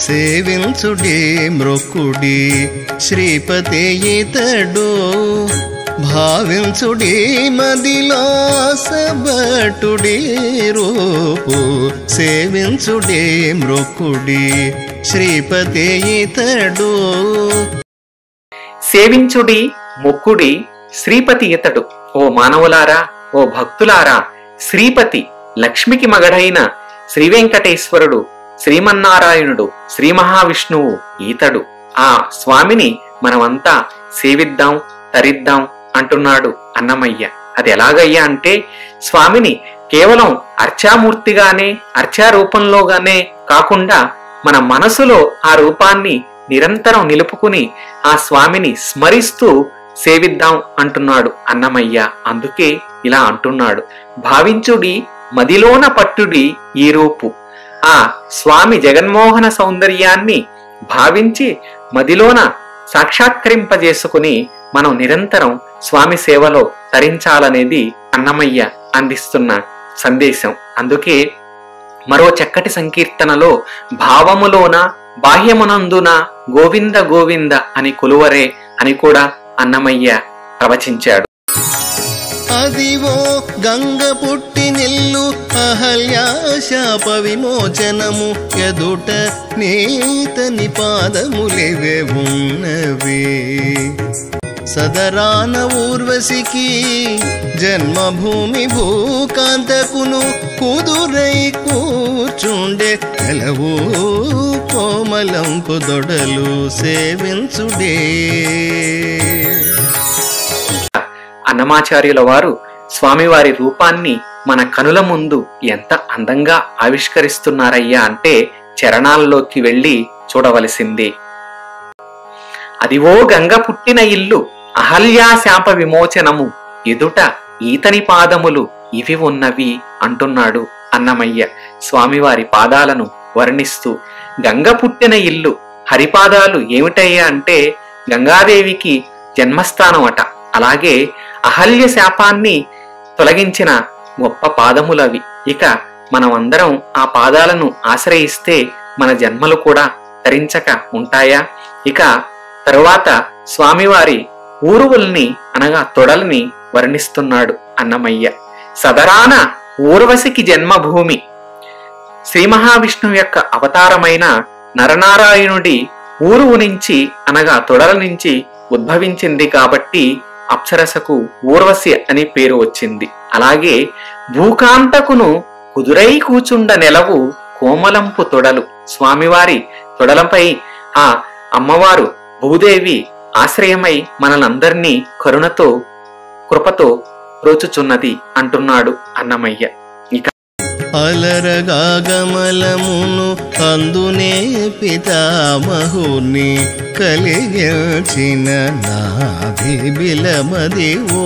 సేవించుడి మ్రొక్కుడి శ్రీపతి ఇతడు భావించుడి మదిలో సబటుడి రూపు సేవించుడి మ్రొక్కుడి శ్రీపతి ఇతడు సేవించుడి మొక్కుడి శ్రీపతి ఇతడు ఓ మానవులారా ఓ భక్తులారా శ్రీపతి లక్ష్మికి మగడైన శ్రీ వెంకటేశ్వరుడు శ్రీమన్నారాయణుడు శ్రీ మహావిష్ణువు ఈతడు ఆ స్వామిని మనమంతా సేవిద్దాం తరిద్దాం అంటున్నాడు అన్నమయ్య అది ఎలాగయ్యా అంటే స్వామిని కేవలం అర్చామూర్తిగానే అర్చా రూపంలోగానే కాకుండా మన మనసులో ఆ రూపాన్ని నిరంతరం నిలుపుకుని ఆ స్వామిని స్మరిస్తూ సేవిద్దాం అంటున్నాడు అన్నమయ్య అందుకే ఇలా అంటున్నాడు భావించుడి మదిలోన పట్టుడి ఈ రూపు ఆ స్వామి జగన్మోహన సౌందర్యాన్ని భావించి మదిలోన సాక్షాత్కరింపజేసుకుని మనం నిరంతరం స్వామి సేవలో తరించాలనేది అన్నమయ్య అందిస్తున్న సందేశం అందుకే మరో చక్కటి సంకీర్తనలో భావములోన బాహ్యమునందున గోవింద గోవింద అని కొలువరే అని కూడా అన్నమయ్య ప్రవచించాడు అదివో గంగ పుట్టి నిల్లు అహల్యా శాప విమోచనము ఎదుట నీతని పాదములివే ఉన్నవి సదరాన ఊర్వశికి జన్మభూమి భూకాంతకును కుదురై కూర్చుండే నెలవు కోమలంపు దొడలు సేవించుడే అన్నమాచార్యుల వారు స్వామివారి రూపాన్ని మన కనుల ముందు ఎంత అందంగా ఆవిష్కరిస్తున్నారయ్యా అంటే చరణాల్లోకి వెళ్ళి చూడవలసిందే అదివో గంగ పుట్టిన ఇల్లు అహల్యా శాప విమోచనము ఎదుట ఈతని పాదములు ఇవి ఉన్నవి అంటున్నాడు అన్నమయ్య స్వామివారి పాదాలను వర్ణిస్తూ గంగ పుట్టిన ఇల్లు హరిపాదాలు ఏమిటయ్యా అంటే గంగాదేవికి జన్మస్థానం అట అలాగే అహల్య శాపాన్ని తొలగించిన గొప్ప పాదములవి ఇక మనమందరం ఆ పాదాలను ఆశ్రయిస్తే మన జన్మలు కూడా తరించక ఉంటాయా ఇక తరువాత స్వామివారి ఊరువుల్ని అనగా తొడల్ని వర్ణిస్తున్నాడు అన్నమయ్య సదరాన ఊర్వశికి జన్మభూమి శ్రీ మహావిష్ణువు యొక్క అవతారమైన నరనారాయణుడి ఊరువు నుంచి అనగా తొడల నుంచి ఉద్భవించింది కాబట్టి అప్సరసకు ఊర్వశి అని పేరు వచ్చింది అలాగే భూకాంతకును కుదురై కూచుండ నెలవు కోమలంపు తొడలు స్వామివారి తొడలపై ఆ అమ్మవారు భూదేవి ఆశ్రయమై మనలందరినీ కరుణతో కృపతో రోచుచున్నది అంటున్నాడు అన్నమయ్య ఇక అలరగాగమలమును అందునే పితామహుని కలిగించిన నాభిబిలమదివో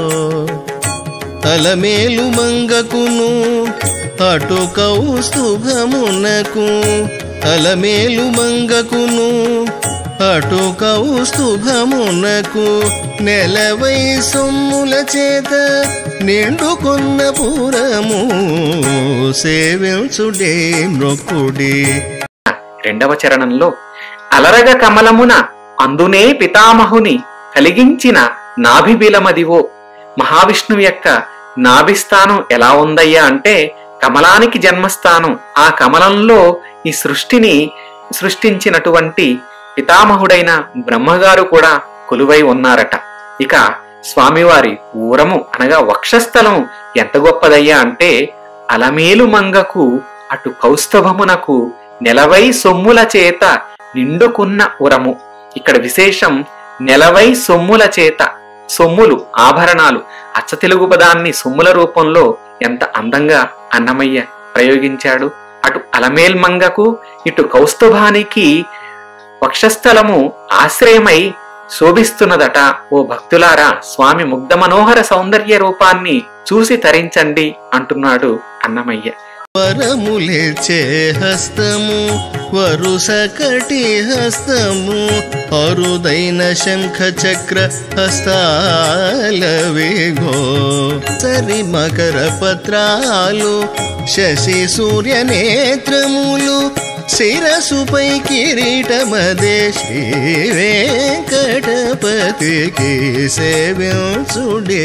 అలమేలు మంగకును అటు కౌస్తుభమునకు అలమేలు మంగకును అటు కౌస్తుభమునకు నెలవై సొమ్ముల చేత నిండుకున్న పురము సేవించుడే మ్రొక్కుడే రెండవ చరణంలో అలరగ కమలమున అందునే పితామహుని కలిగించిన నాభిబిలమదివో మహావిష్ణువు యొక్క నాభిస్థానం ఎలా ఉందయ్యా అంటే కమలానికి జన్మస్థానం ఆ కమలంలో ఈ సృష్టిని సృష్టించినటువంటి పితామహుడైన బ్రహ్మగారు కూడా కొలువై ఉన్నారట ఇక స్వామివారి ఊరము అనగా వక్షస్థలం ఎంత గొప్పదయ్యా అంటే అలమేలు మంగకు అటు కౌస్తభమునకు నెలవై సొమ్ముల చేత నిండుకున్న ఉరము ఇక్కడ విశేషం నెలవై సొమ్ముల చేత సొమ్ములు ఆభరణాలు అచ్చ తెలుగు పదాన్ని సొమ్ముల రూపంలో ఎంత అందంగా అన్నమయ్య ప్రయోగించాడు అటు అలమేల్ మంగకు ఇటు కౌస్తుభానికి వక్షస్థలము ఆశ్రయమై శోభిస్తున్నదట ఓ భక్తులారా స్వామి ముగ్ధ మనోహర సౌందర్య రూపాన్ని చూసి తరించండి అంటున్నాడు అన్నమయ్య వరములిచ్చే హస్తము వరుసకటి హస్తము అరుదైన శంఖ చక్ర హస్తాలవేగో సరి మకర పత్రాలు శశి సూర్య నేత్రములు శిరసుపై కిరీటమదే శ్రీ వెంకటపతికి సేవించుడే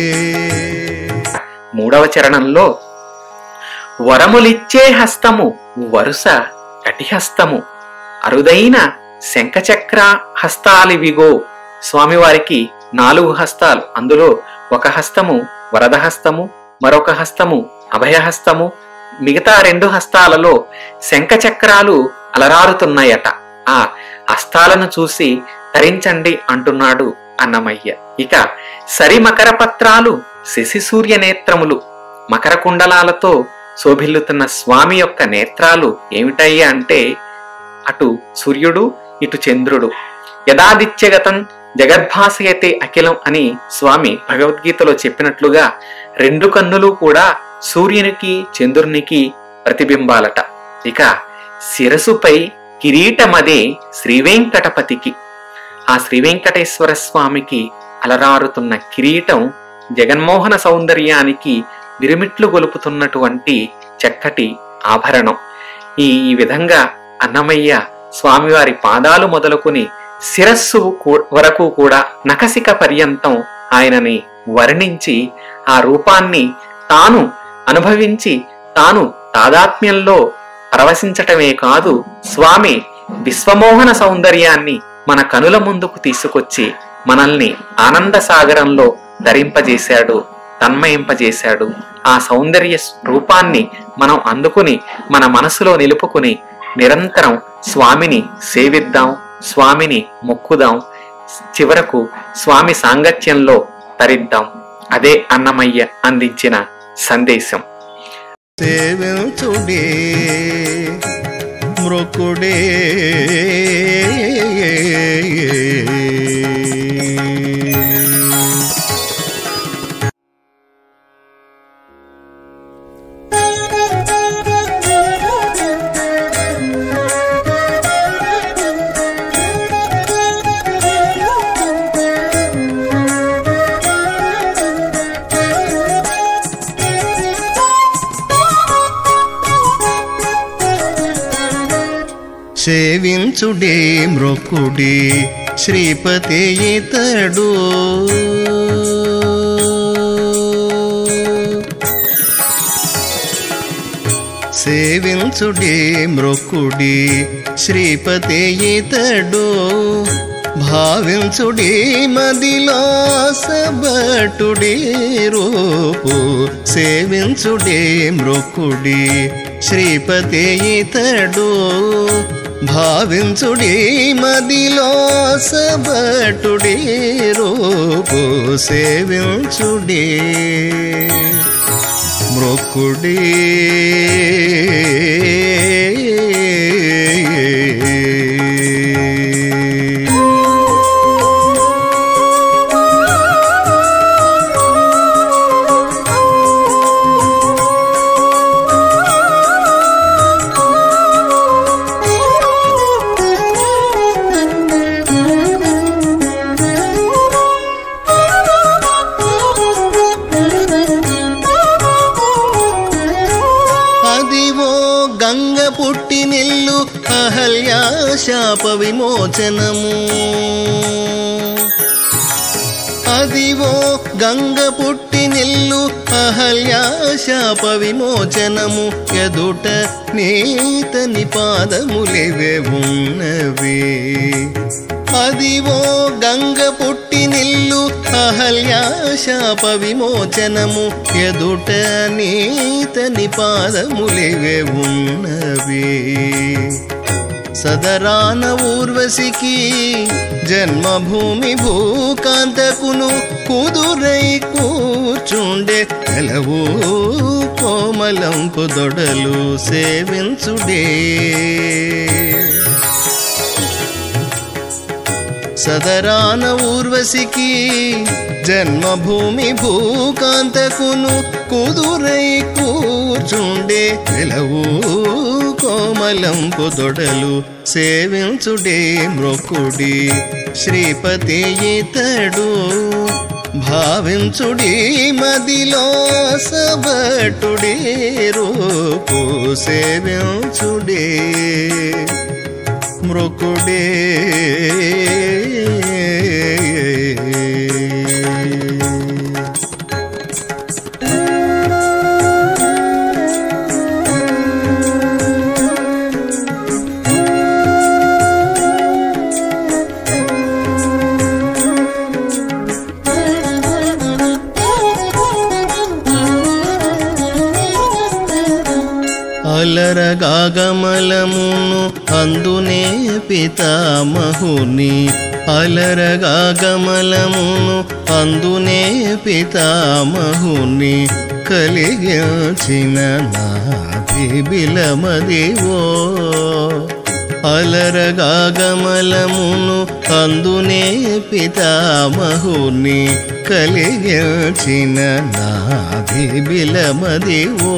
మూడవ చరణంలో వరములిచ్చే హస్తము వరుస కటిహస్తము అరుదైన శంఖచక్ర హస్తాలివిగో స్వామివారికి నాలుగు హస్తాలు అందులో ఒక హస్తము వరద హస్తము మరొక హస్తము అభయహస్తము మిగతా రెండు హస్తాలలో శంఖచక్రాలు అలరారుతున్నాయట ఆ హస్తాలను చూసి ధరించండి అంటున్నాడు అన్నమయ్య ఇక సరి మకర పత్రాలు శశి సూర్య నేత్రములు మకర కుండలాలతో శోభిల్లుతున్న స్వామి యొక్క నేత్రాలు ఏమిటయ్యా అంటే అటు సూర్యుడు ఇటు చంద్రుడు యథాదిత్యగతం జగద్భాసయతే అఖిలం అని స్వామి భగవద్గీతలో చెప్పినట్లుగా రెండు కన్నులు కూడా సూర్యునికి చంద్రునికి ప్రతిబింబాలట ఇక శిరసుపై కిరీటమదే శ్రీవేంకటపతికి ఆ శ్రీవేంకటేశ్వర స్వామికి అలరారుతున్న కిరీటం జగన్మోహన సౌందర్యానికి విరిమిట్లు గొలుపుతున్నటువంటి చక్కటి ఆభరణం ఈ ఈ విధంగా అన్నమయ్య స్వామివారి పాదాలు మొదలుకుని శిరస్సు కూ- వరకు కూడా నకసిక పర్యంతం ఆయనని వర్ణించి ఆ రూపాన్ని తాను అనుభవించి తాను తాదాత్మ్యంలో పరవశించటమే కాదు స్వామి విశ్వమోహన సౌందర్యాన్ని మన కనుల ముందుకు తీసుకొచ్చి మనల్ని ఆనంద సాగరంలో ధరింపజేశాడు తన్మయింపజేశాడు ఆ సౌందర్య రూపాన్ని మనం అందుకుని మన మనసులో నిలుపుకుని నిరంతరం స్వామిని సేవిద్దాం స్వామిని మొక్కుదాం చివరకు స్వామి సాంగత్యంలో తరిద్దాం అదే అన్నమయ్య అందించిన సందేశం సేవించుడే మృకుడే సేవించుడే మృకుడి శ్రీపతి ఇతడు సేవించుడే మృకుడి శ్రీపతి ఇతడు భావించుడి మదిలో సబటుడి రూపు సేవించుడే మృకుడి శ్రీపతి ఇతడు భావించుడి మదిలో సబటుడి రూపు సేవించుడే మృకుడి అదివో గంగ పుట్టి నిల్లు అహల్యా శాప విమోచనము అదివో గంగ పుట్టి నిల్లు అహల్యా శాప విమోచనము ఎదుట నీతని పాదములివే ఉన్నవి అదివో గంగ పుట్టి నిల్లు అహల్యా శాప విమోచనము ఎదుట నీతని పాదములివే ఉన్నవి సదరాన ఊర్వశికి జన్మభూమి భూకాంతకును కుదురై కూర్చుండే నెలవు కోమలంపు దొడలు సేవించుడే సదరాన ఊర్వశికి జన్మభూమి భూకాంతకును కుదురై కూర్చుండే నిలవు కోమలంపు దొడలు సేవించుడే మృకుడి శ్రీపతి ఇతడు భావించుడి మదిలో సబటుడి రూపు సేవించుడే మృకుడే అలరగాగమలమును అందునే పితామహుని అలరగాగమలమును అందునే పితామహుని కలిగించిన నాభిబిలమదివో అలరగాగమలమును అందునే పితామహుని కలిగించిన నాభిబిలమదివో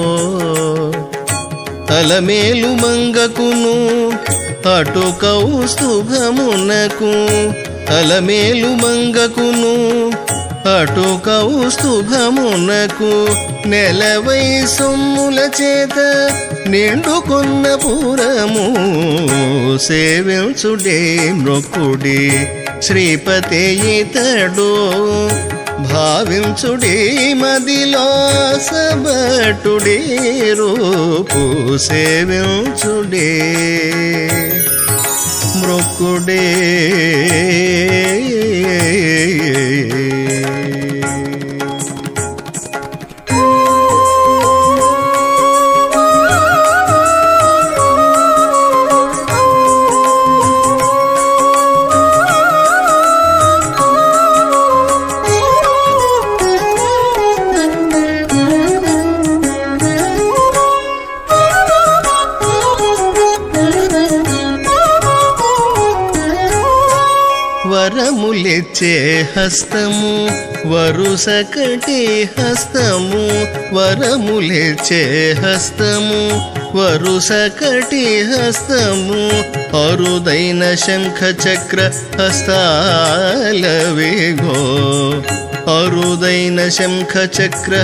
అలమేలు మంగకును అటు కౌస్తుభమునకు అలమేలు మంగకును అటు కౌస్తుభమునకు నెలవై సొమ్ముల చేత నిండుకున్న పురము సేవించుడే మృక్కుడి శ్రీపతి ఇతడు భావించుడి మదిలో సబటుడి రూపు సేవించుడే మృక్కుడే వరములిచ్చే హస్తము వరుసకటి హస్తము వరములిచ్చే హస్తము వరుసకటి హస్తము అరుదైన శంఖ చక్ర హస్తాలవిగో అరుదైన శంఖ చక్ర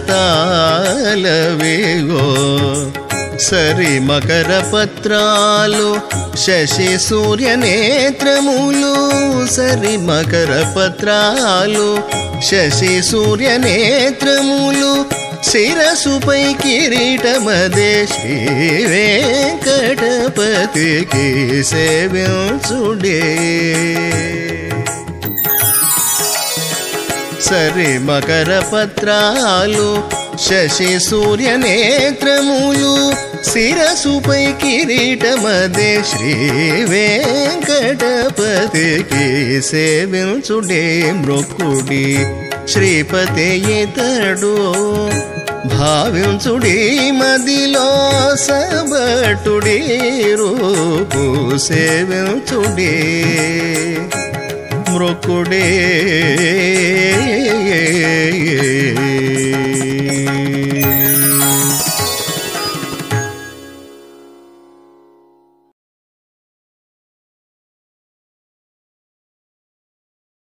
హస్తాలవిగో సరి మకర పత్రాలు శశి సూర్య నేత్రములు సరి మకర పత్రాలు శశి సూర్య నేత్రములు శిరసుపై కిరీటమదే శ్రీ వెంకటపతికి సేవించుడే సరి మకర పత్రాలు శశి సూర్య నేత్రములు శిరసుపై కిరీటమదే శ్రీ వెంకటపతికి సేవించుడే మృక్కుడి శ్రీపతి ఇతడు భావించుడి మదిలో సబటుడి రూపు సేవించుడే మృక్కుడే